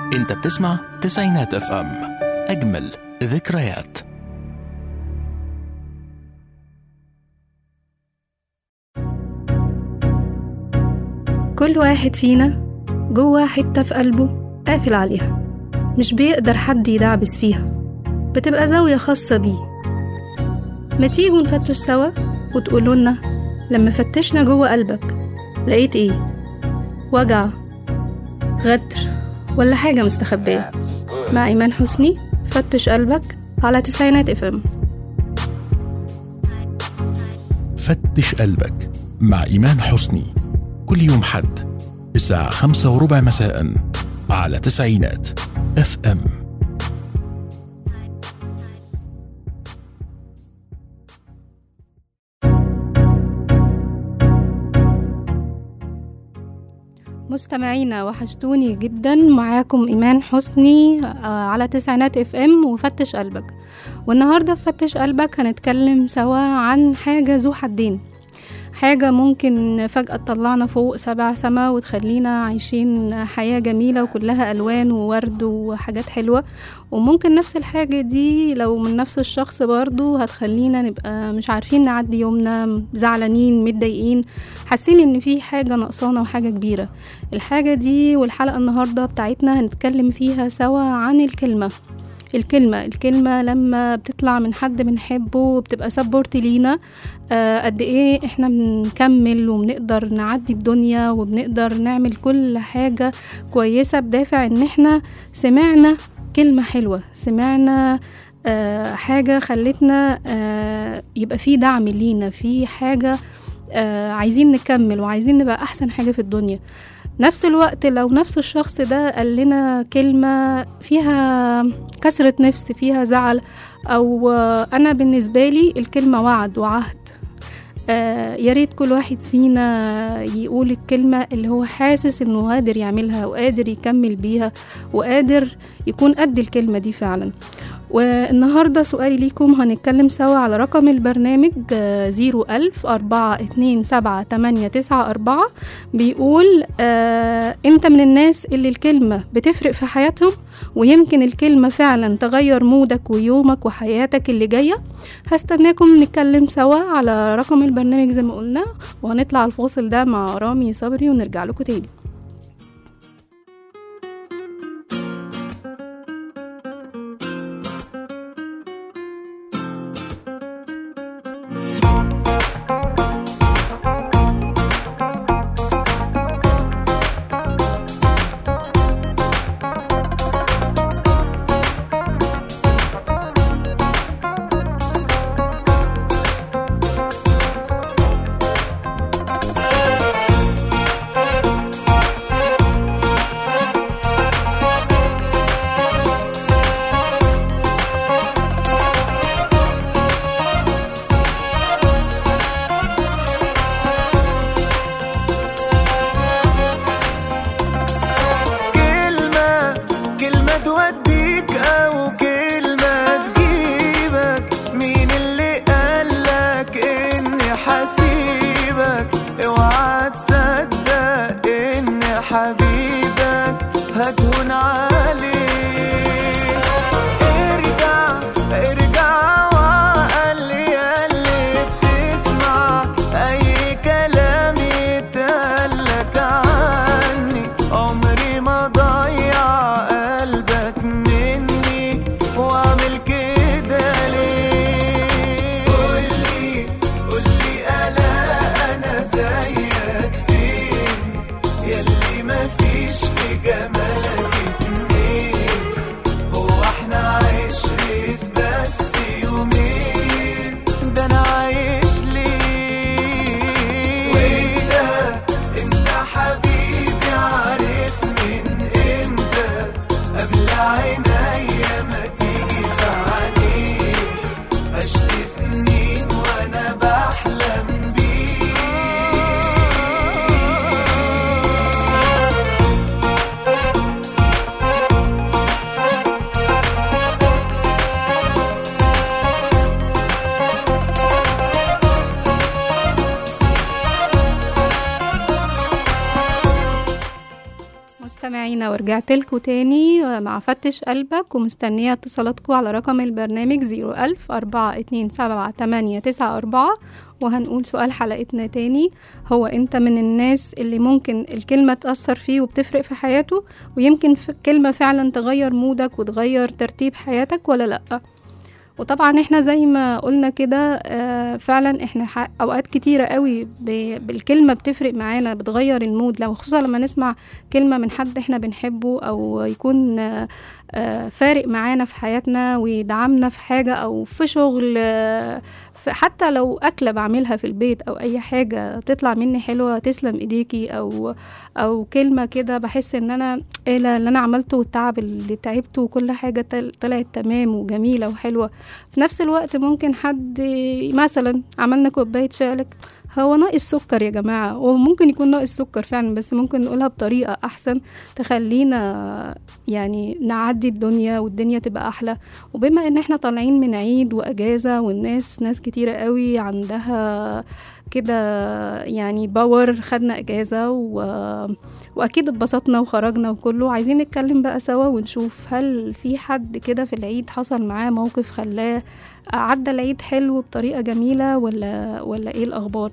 انت بتسمع تسعينات اف ام اجمل ذكريات كل واحد فينا جوه حتة في قلبه قافل عليها مش بيقدر حد يدعبس فيها بتبقى زاوية خاصة بيه ما تيجوا نفتش سوا وتقولوا لنا لما فتشنا جوه قلبك لقيت ايه وجع غدر ولا حاجة مستخبية مع إيمان حسني فتش قلبك على تسعينات اف ام فتش قلبك مع إيمان حسني كل يوم حد الساعة خمسة وربع مساء على تسعينات اف ام مستمعينا وحشتوني جدا معاكم إيمان حسني آه، على تسعينات اف ام وفتش قلبك والنهاردة في فتش قلبك هنتكلم سوا عن حاجة ذو حدين حاجة ممكن فجأة تطلعنا فوق سبع سما وتخلينا عايشين حياة جميلة وكلها ألوان وورد وحاجات حلوة وممكن نفس الحاجة دي لو من نفس الشخص برضو هتخلينا نبقى مش عارفين نعدي يومنا زعلانين متضايقين حاسين ان في حاجة ناقصانا وحاجة كبيرة الحاجة دي والحلقة النهاردة بتاعتنا هنتكلم فيها سوا عن الكلمة الكلمة الكلمة لما بتطلع من حد بنحبه وبتبقى سبورت لينا آه قد ايه احنا بنكمل وبنقدر نعدي الدنيا وبنقدر نعمل كل حاجة كويسة بدافع ان احنا سمعنا كلمة حلوة سمعنا آه حاجة خلتنا آه يبقى في دعم لينا في حاجة آه عايزين نكمل وعايزين نبقى أحسن حاجة في الدنيا نفس الوقت لو نفس الشخص ده قال لنا كلمة فيها كسرة نفس فيها زعل أو آه، أنا بالنسبة لي الكلمة وعد وعهد آه يا ريت كل واحد فينا يقول الكلمة اللي هو حاسس انه قادر يعملها وقادر يكمل بيها وقادر يكون قد الكلمة دي فعلا والنهاردة سؤالي ليكم هنتكلم سوا على رقم البرنامج زيرو ألف أربعة اتنين سبعة تمانية تسعة أربعة بيقول آه أنت من الناس اللي الكلمة بتفرق في حياتهم ويمكن الكلمة فعلا تغير مودك ويومك وحياتك اللي جاية هستناكم نتكلم سوا على رقم البرنامج زي ما قلنا وهنطلع الفاصل ده مع رامي صبري ونرجع لكم تاني كلمة كلمة توديك أو كلمة تجيبك مين اللي قالك إني حسيبك اوعى تصدق إن حبيبك هتهون عليك ارجع ارجع وقال يا اللي بتسمع أي كلام يتقالك عني عمري ما ضيع قلبك مني واعمل كده ليه قولي قولي ألا أنا زيك فين ياللي ما في مستمعينا ورجعت لكم تاني مع فتش قلبك ومستنية اتصالاتكم على رقم البرنامج 01000 427 وهنقول سؤال حلقتنا تاني هو انت من الناس اللي ممكن الكلمة تأثر فيه وبتفرق في حياته ويمكن في كلمة فعلا تغير مودك وتغير ترتيب حياتك ولا لأ وطبعا احنا زي ما قلنا كده آه، فعلا احنا ح- اوقات كتيرة قوي ب- بالكلمة بتفرق معانا بتغير المود لو خصوصا لما نسمع كلمة من حد احنا بنحبه او يكون آه، آه، فارق معانا في حياتنا ويدعمنا في حاجة او في شغل آه، في حتى لو أكلة بعملها في البيت أو أي حاجة تطلع مني حلوة تسلم إيديكي أو أو كلمة كده بحس إن أنا إيه لا، اللي أنا عملته والتعب اللي تعبته وكل حاجة طل- طلعت تمام وجميلة وحلوة في نفس الوقت ممكن حد مثلا عملنا كوباية شاي قالك هو ناقص سكر يا جماعة وممكن يكون ناقص سكر فعلا بس ممكن نقولها بطريقة أحسن تخلينا يعني نعدي الدنيا والدنيا تبقى أحلى وبما إن احنا طالعين من عيد وأجازة والناس ناس كتيرة قوي عندها كده يعني باور خدنا اجازه و... واكيد اتبسطنا وخرجنا وكله عايزين نتكلم بقى سوا ونشوف هل في حد كده في العيد حصل معاه موقف خلاه عدى العيد حلو بطريقه جميله ولا ولا ايه الاخبار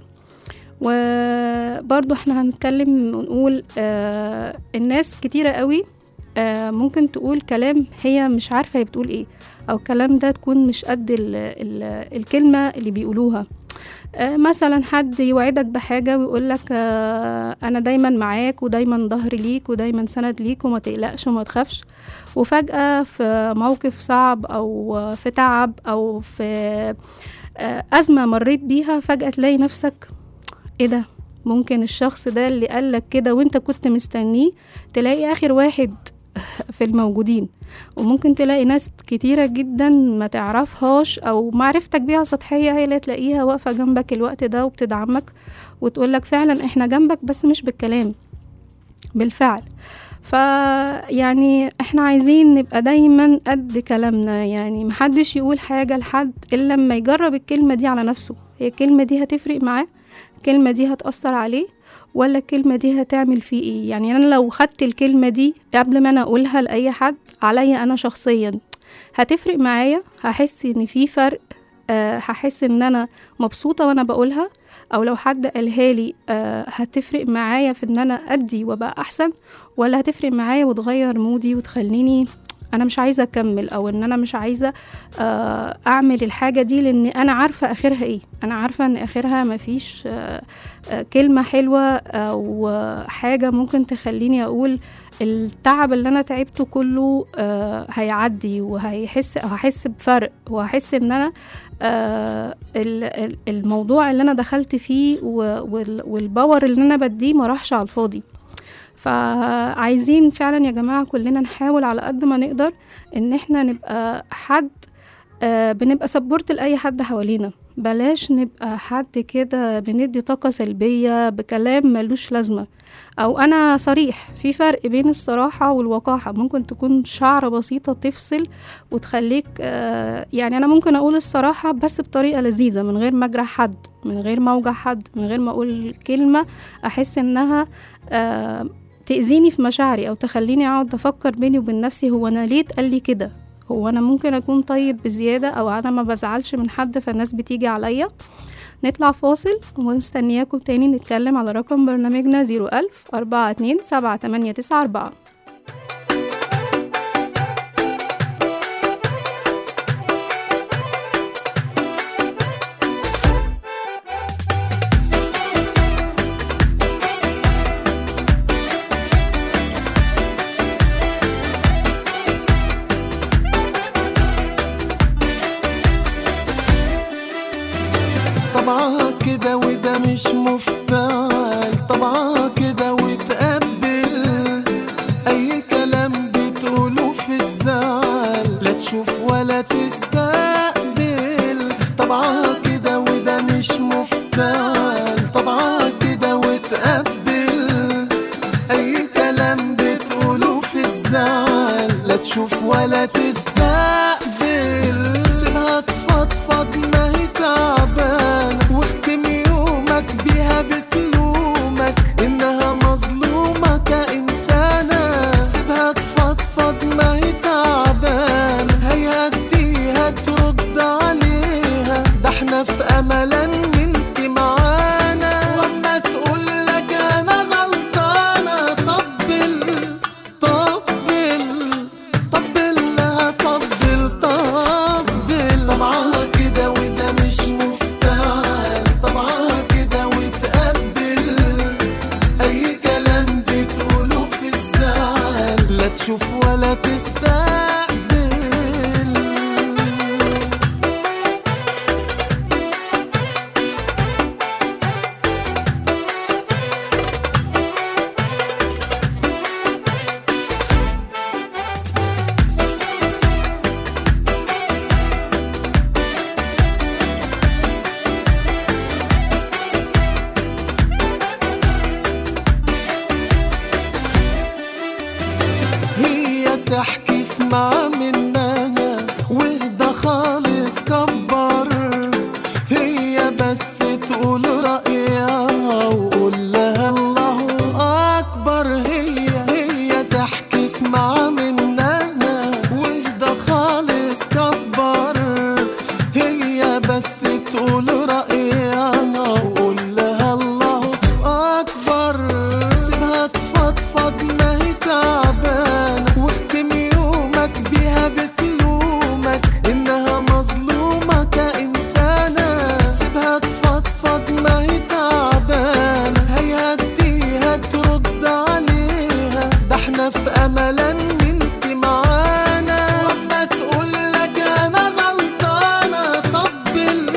وبرضو احنا هنتكلم ونقول آه الناس كتيره قوي آه ممكن تقول كلام هي مش عارفه هي بتقول ايه او الكلام ده تكون مش قد ال ال الكلمه اللي بيقولوها آه، مثلا حد يوعدك بحاجة ويقولك آه، أنا دايما معاك ودايما ظهري ليك ودايما سند ليك وما تقلقش وما تخافش وفجأة في موقف صعب أو في تعب أو في آه، أزمة مريت بيها فجأة تلاقي نفسك إيه ده ممكن الشخص ده اللي قالك كده وانت كنت مستنيه تلاقي آخر واحد في الموجودين وممكن تلاقي ناس كتيرة جدا ما تعرفهاش أو معرفتك بيها سطحية هي اللي تلاقيها واقفة جنبك الوقت ده وبتدعمك وتقولك فعلا احنا جنبك بس مش بالكلام بالفعل فيعني احنا عايزين نبقى دايما قد كلامنا يعني محدش يقول حاجة لحد إلا لما يجرب الكلمة دي على نفسه هي الكلمة دي هتفرق معاه الكلمة دي هتأثر عليه ولا الكلمة دي هتعمل فيه ايه يعني انا لو خدت الكلمة دي قبل ما انا اقولها لأي حد عليا انا شخصيا هتفرق معايا هحس ان في فرق أه هحس ان انا مبسوطة وانا بقولها او لو حد قالها لي أه هتفرق معايا في ان انا ادي وابقى احسن ولا هتفرق معايا وتغير مودي وتخليني انا مش عايزه اكمل او ان انا مش عايزه آه، اعمل الحاجه دي لان انا عارفه اخرها ايه انا عارفه ان اخرها مفيش آه، آه، كلمه حلوه او آه، حاجه ممكن تخليني اقول التعب اللي انا تعبته كله آه، هيعدي وهيحس هحس بفرق وهحس ان انا آه، ال- ال- الموضوع اللي انا دخلت فيه و- وال- والباور اللي انا بديه ما راحش على الفاضي فعايزين فعلا يا جماعة كلنا نحاول على قد ما نقدر ان احنا نبقى حد آه، بنبقى سبورت لأي حد حوالينا بلاش نبقى حد كده بندي طاقة سلبية بكلام ملوش لازمة أو أنا صريح في فرق بين الصراحة والوقاحة ممكن تكون شعرة بسيطة تفصل وتخليك آه، يعني أنا ممكن أقول الصراحة بس بطريقة لذيذة من غير ما أجرح حد من غير ما أوجع حد من غير ما أقول كلمة أحس إنها آه، تأذيني في مشاعري أو تخليني أقعد أفكر بيني وبين نفسي هو أنا ليه اتقال لي كده هو أنا ممكن أكون طيب بزيادة أو أنا ما بزعلش من حد فالناس بتيجي عليا نطلع فاصل ومستنياكم تاني نتكلم على رقم برنامجنا 01000 42 7894 طبعها كده وده مش مفتعل طبعها كده وتقبل اي كلام بتقوله في الزعل لا تشوف ولا تستقبل طبعها كده وده مش مفتعل طبعها كده وتقبل اي كلام بتقوله في الزعل لا تشوف ولا تستقبل سيبها تفضفض ما هي تعبانة واختم يومك بيها بتلومك انها مظلومة كإنسانة تحكي اسمع منها واهدى خالص كبر هي بس تقول رأيها وقول لها الله أكبر هي هي تحكي اسمع منها واهدى خالص كبر هي بس تقول رأيها وقول لها الله أكبر سيبها تفضفض ما هي تعبانة واختم يومك بيها بتلومك إنها مظلومة كإنسانة سيبها تفضفض ما هي تعبانة هيهديها ترد عليها ده احنا في أمل إن انت معانا وأما تقول لك أنا غلطانة طبل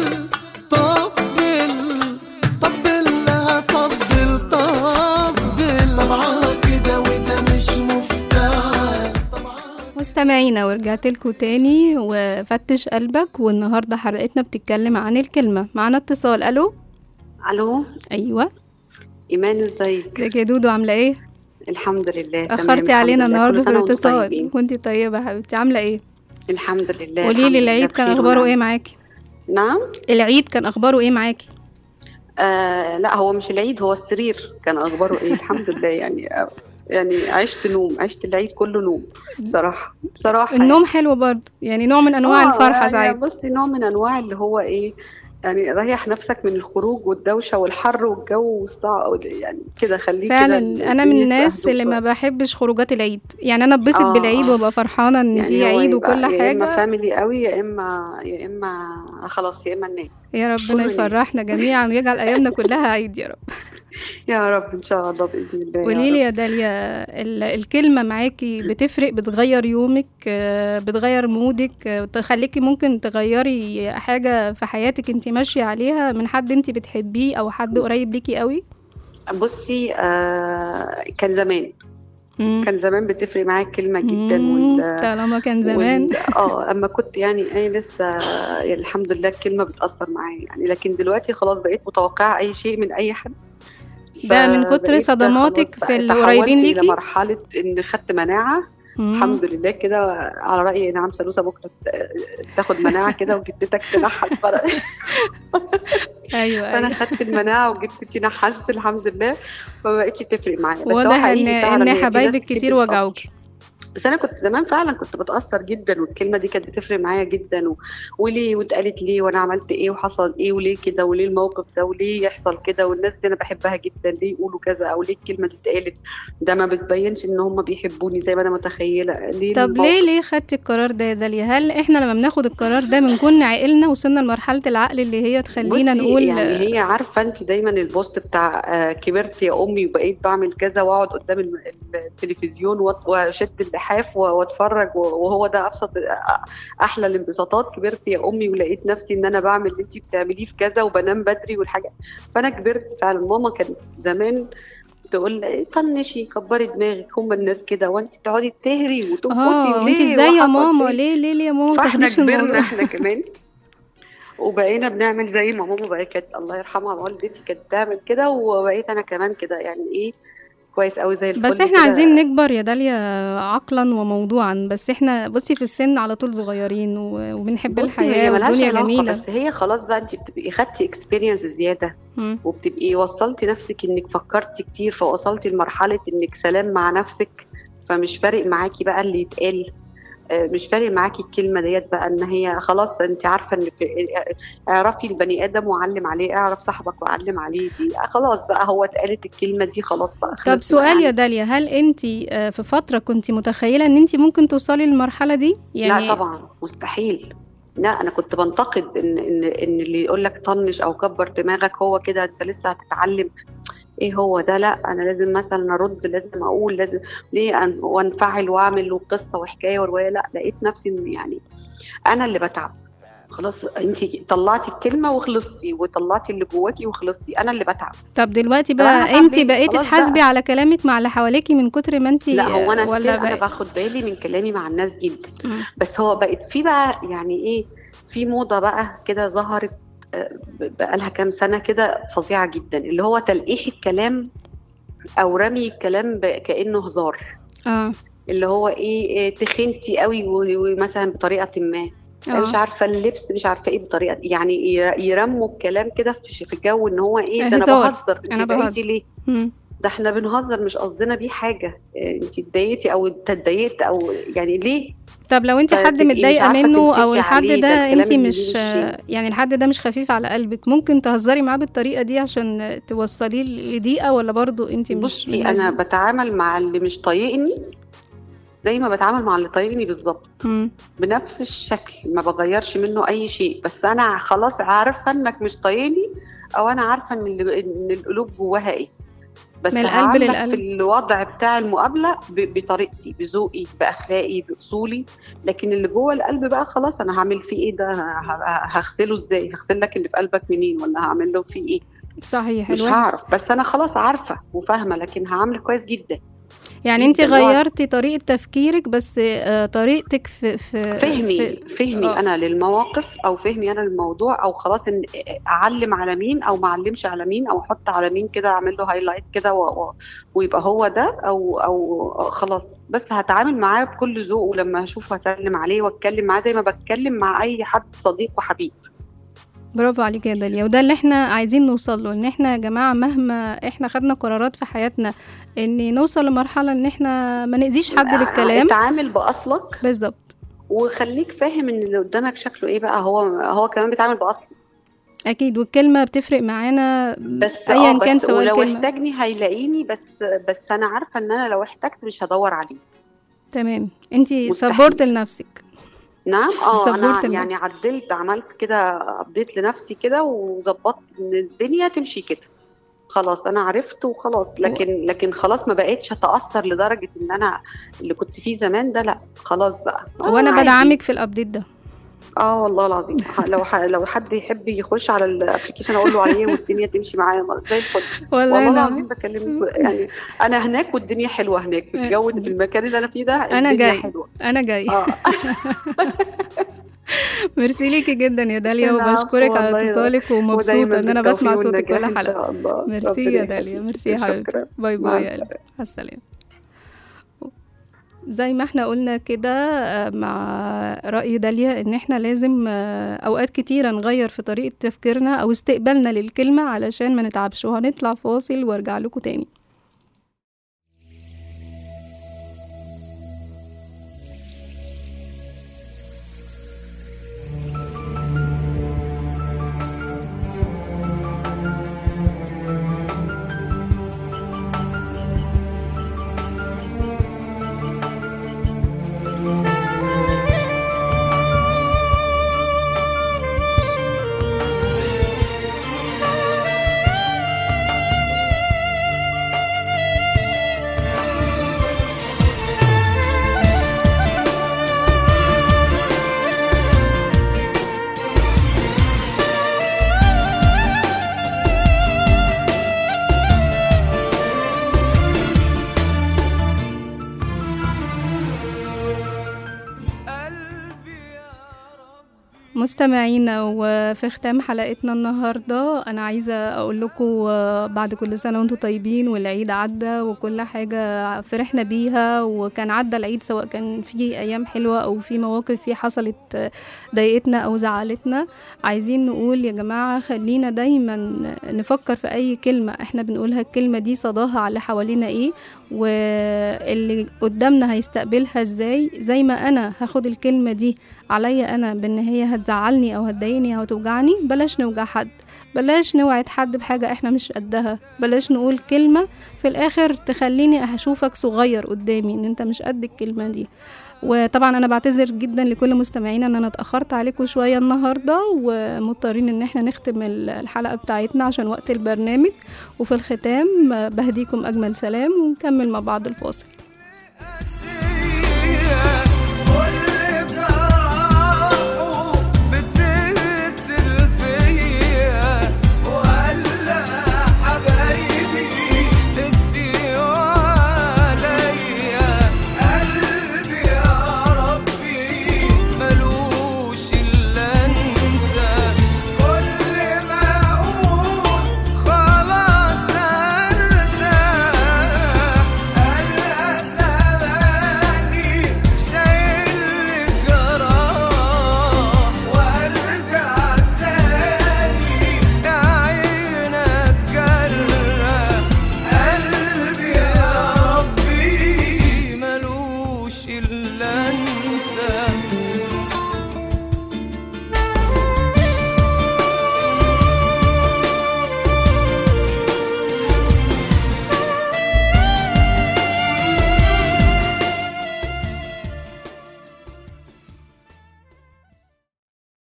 طبل طبل لها طبل طبل طبعها كده وده مش مفتاح مستمعينا ورجعت لكم تاني وفتش قلبك والنهارده حلقتنا بتتكلم عن الكلمة معانا اتصال الو الو ايوه ايمان ازيك ازيك يا دودو عاملة ايه؟ الحمد لله تمام، اخرتي الحمد علينا لله. النهارده كل في سنة وانتم الاتصال طيبين. وانتي طيبة يا حبيبتي عاملة ايه؟ الحمد لله قولي الحمد لي لله العيد كان بخير اخباره ونعم. ايه معاكي؟ نعم العيد كان اخباره ايه معاكي؟ آه لا هو مش العيد هو السرير كان اخباره ايه الحمد لله يعني آه، يعني عشت نوم عشت العيد كله نوم بصراحه بصراحه النوم حلو برضه يعني نوع من انواع آه، الفرحة يعني ساعات بصي نوع من انواع اللي هو ايه يعني ريح نفسك من الخروج والدوشه والحر والجو والصعب يعني كده خليك كده فعلا انا من الدنيا الناس تهدى اللي ما شوية. بحبش خروجات العيد يعني انا اتبسط آه، بالعيد آه. وابقى فرحانه ان في يعني هو عيد يبقى وكل يا اما حاجه فاميلي قوي يا اما يا اما خلاص يا اما ننام يا ربنا كله ينام. يفرحنا جميعا ويجعل ايامنا كلها عيد يا رب يا رب ان شاء الله باذن الله يا قولي لي رب. يا داليا ال- الكلمه معاكي بتفرق بتغير يومك آه، بتغير مودك آه، تخليكي ممكن تغيري حاجه في حياتك انت ماشيه عليها من حد انت بتحبيه او حد قريب ليكي قوي بصي آه كان زمان مم. كان زمان بتفرق معايا الكلمه جدا مم، وال طالما كان زمان وال- اه اما كنت يعني انا لسه يعني الحمد لله الكلمه بتاثر معايا يعني لكن دلوقتي خلاص بقيت متوقعه اي شيء من اي حد ده من كتر فبقيت صدماتك خلاص في بقى القريبين تحولت ليكي؟ لمرحله ان خدت مناعه مم. الحمد لله كده على رأي نعم سلوسة بكرة ت- تاخد مناعة كده وجدتك تنحس فرق ايوه فأنا ايوه خدت المناعة وجدتي نحست الحمد لله فما بقتش تفرق معايا بس هو واضح ان حقيقي فعلا ان هي في ناس حبايبك كتير بتتأثر. وجعوكي بس انا كنت زمان فعلا كنت بتاثر جدا والكلمه دي كانت بتفرق معايا جدا و... وليه واتقالت ليه وانا عملت ايه وحصل ايه وليه كده وليه الموقف ده وليه يحصل كده والناس دي انا بحبها جدا ليه يقولوا كذا او ليه الكلمه دي اتقالت ده ما بتبينش ان هم بيحبوني زي ما انا متخيله ليه طب الموقف ليه ليه خدتي القرار ده يا داليا هل احنا لما بناخد القرار ده بنكون عقلنا وصلنا لمرحله العقل اللي هي تخلينا بصي نقول يعني هي عارفه انت دايما البوست بتاع آه، كبرت يا امي وبقيت بعمل كذا واقعد قدام الم- التلفزيون وأط- واشد اللحاف و- واتفرج و- وهو ده ابسط آه، احلى الانبساطات كبرت يا امي ولقيت نفسي ان انا بعمل اللي انت بتعمليه في كذا وبنام بدري والحاجه فانا كبرت فعلا ماما كانت زمان تقول لي طنشي كبري دماغك هم الناس كده وانت تقعدي تهري وتنكتي اه وليه انت ازاي يا وحصل ماما إيه؟ ليه ليه ليه يا ماما ما فاحنا تاخديش كبرنا الموضوع احنا كمان وبقينا بنعمل زي ما ماما بقى كانت الله يرحمها والدتي كانت بتعمل كده وبقيت انا كمان كده يعني ايه كويس قوي زي الفل بس احنا كده. عايزين نكبر يا داليا عقلا وموضوعا بس احنا بصي في السن على طول صغيرين و- وبنحب بصي الحياه هي ملهاش والدنيا علاقة جميله بس هي خلاص بقى انت بتبقي خدتي اكسبيرينس زياده مم. وبتبقي وصلتي نفسك انك فكرتي كتير فوصلتي لمرحله انك سلام مع نفسك فمش فارق معاكي بقى اللي يتقال آه، مش فارق معاكي الكلمه ديت بقى ان هي خلاص انت عارفه ان في- اعرفي البني ادم وعلم عليه اعرف صاحبك وعلم عليه دي خلاص بقى هو اتقالت الكلمه دي خلاص بقى طب خلص سؤال بقى يا داليا هل انت في فتره كنت متخيله ان انت ممكن توصلي للمرحله دي يعني لا طبعا مستحيل لا انا كنت بنتقد ان ان ان اللي يقول لك طنش او كبر دماغك هو كده انت لسه هتتعلم ايه هو ده لا انا لازم مثلا ارد لازم اقول لازم ليه أن وانفعل واعمل وقصه وحكايه وروايه لا لقيت نفسي ان يعني انا اللي بتعب خلاص انت طلعتي الكلمه وخلصتي وطلعتي اللي جواكي وخلصتي انا اللي بتعب طب دلوقتي طب أنا بقى هعمل انت إيه؟ بقيتي خلاص تحاسبي بقى. على كلامك مع اللي حواليكي من كتر ما انت لا هو انا ولا ستيل انا بقى باخد بالي من كلامي مع الناس جدا مم. بس هو بقت في بقى يعني ايه في موضة بقى كده ظهرت آه، بقالها كام سنة كده فظيعة جدا اللي هو تلقيح الكلام أو رمي الكلام ب- كأنه هزار اه اللي هو ايه إيه، تخنتي قوي و- ومثلا بطريقه ما آه. مش عارفه اللبس مش عارفه ايه بطريقه يعني ير- يرموا الكلام كده في في جو ان هو ايه ده انا هزار. بهزر أنا انت بهزر. اتضايقتي ليه مم. ده احنا بنهزر مش قصدنا بيه حاجه إيه، انت اتضايقتي او انت اتضايقت او يعني ليه طب لو انت طيب حد تبقي مش متضايقه عارفة منه او تمسكي الحد عليه، ده ده الكلام انت اللي مش بيمشي. يعني الحد ده مش خفيف على قلبك ممكن تهزري معاه بالطريقه دي عشان توصليه لضيقه ولا برضو انت مش بصي من انا الناس- بتعامل مع اللي مش طايقني زي ما بتعامل مع اللي طايقني بالظبط مم. بنفس الشكل ما بغيرش منه اي شيء بس انا خلاص عارفه انك مش طايقني او انا عارفه ان ال- ان القلوب جواها ايه بس من القلب هعاملك للقلب. في الوضع بتاع المقابله ب- بطريقتي بذوقي باخلاقي باصولي لكن اللي جوه القلب بقى خلاص انا هعمل فيه ايه ده ه- ه- هغسله ازاي هغسل لك اللي في قلبك منين ولا هعمل له فيه ايه صحيح مش الواحد هعرف بس انا خلاص عارفه وفاهمه لكن هعمل كويس جدا يعني انت جداً. هو- غيرتي طريقه تفكيرك بس آه، طريقتك في في فهمي في- فهمي آه. انا للمواقف او فهمي انا للموضوع او خلاص ان اعلم على مين او ما اعلمش على مين او احط على مين كده اعمل له هايلايت كده و... و... ويبقى هو ده او او خلاص بس هتعامل معاه بكل ذوق ولما هشوفه هسلم عليه واتكلم معاه زي ما بتكلم مع اي حد صديق وحبيب برافو عليك يا داليا وده اللي احنا عايزين نوصل له ان احنا يا جماعه مهما احنا خدنا قرارات في حياتنا ان نوصل لمرحله ان احنا ما نأذيش حد بالكلام اتعامل باصلك بالظبط وخليك فاهم ان اللي قدامك شكله ايه بقى هو هو كمان بيتعامل باصل اكيد والكلمه بتفرق معانا بس ايا آه، كان بس سواء ولو الكلمه احتاجني هيلاقيني بس بس انا عارفه ان انا لو احتجت مش هدور عليه تمام انت مستحيل. سبورت لنفسك نعم اه انا سبورت يعني لنفسك. عدلت عملت كده ابديت لنفسي كده وظبطت ان الدنيا تمشي كده خلاص انا عرفت وخلاص لكن لكن خلاص ما بقتش اتاثر لدرجه ان انا اللي كنت فيه زمان ده لا خلاص بقى آه، وانا عادي. بدعمك في الابديت ده اه والله العظيم ح- لو ح... لو حد يحب يخش على الابلكيشن اقول له عليه والدنيا تمشي معايا زي الفل والله والله انا العظيم بكلمك يعني انا هناك والدنيا حلوه هناك في الجو ده في المكان اللي انا فيه ده أنا الدنيا جاي. حلوه انا جاي اه ميرسي ليكي جدا يا داليا العفو وبشكرك على والله. اتصالك ودايما ومبسوطه ان انا بالتوفيق بسمع صوتك والنجاح كل ان حلقه شاء الله ميرسي ربنا يا داليا يخليك. ميرسي يا حبيبتي شكرا باي مع باي يا قلبي السلامة. مع السلامه زي ما احنا قلنا كده آه، مع رأي داليا ان احنا لازم آه، اوقات كتيرة نغير في طريقة تفكيرنا او استقبالنا للكلمة علشان ما نتعبش وهنطلع فاصل وارجع لكم تاني مستمعينا وفي ختام حلقتنا النهاردة أنا عايزة أقول لكم آه، بعد كل سنة وانتم طيبين والعيد عدى وكل حاجة فرحنا بيها وكان عدى العيد سواء كان في أيام حلوة أو في مواقف فيه حصلت آه، ضايقتنا أو زعلتنا عايزين نقول يا جماعة خلينا دايما نفكر في أي كلمة احنا بنقولها الكلمة دي صداها على اللي حوالينا ايه واللي قدامنا هيستقبلها ازاي زي ما انا هاخد الكلمة دي عليا انا بان هي هتزعلني او هتضايقني او توجعني بلاش نوجع حد بلاش نوعد حد بحاجة احنا مش قدها بلاش نقول كلمة في الاخر تخليني اشوفك صغير قدامي ان انت مش قد الكلمة دي وطبعا انا بعتذر جدا لكل مستمعينا ان انا اتاخرت عليكم شويه النهارده ومضطرين ان احنا نختم ال- الحلقه بتاعتنا عشان وقت البرنامج وفي الختام بهديكم اجمل سلام ونكمل مع بعض الفاصل كل جراحه بتقتل فيا ولا حبايبي نسيوا عليا قلبي يا ربي ملوش الا انت كل ما اقول خلاص ارتاح الأزمان إلا أنت